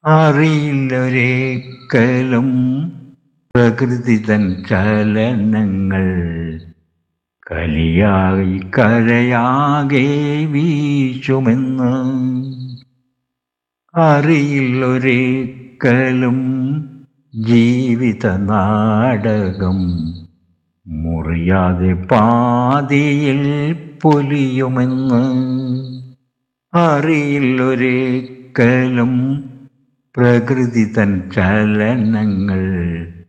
അറിയില്ലൊരേക്കലും പ്രകൃതി തൻ ചലനങ്ങൾ കലിയായി കരയാകെ വീശുമെന്ന് അറിയില്ലൊരേക്കലും ജീവിത നാടകം മുറിയാതെ പാതിയിൽ പൊലിയുമെന്ന് അറിയില്ലൊരേക്കലും പ്രകൃതി തൻ ചലനങ്ങൾ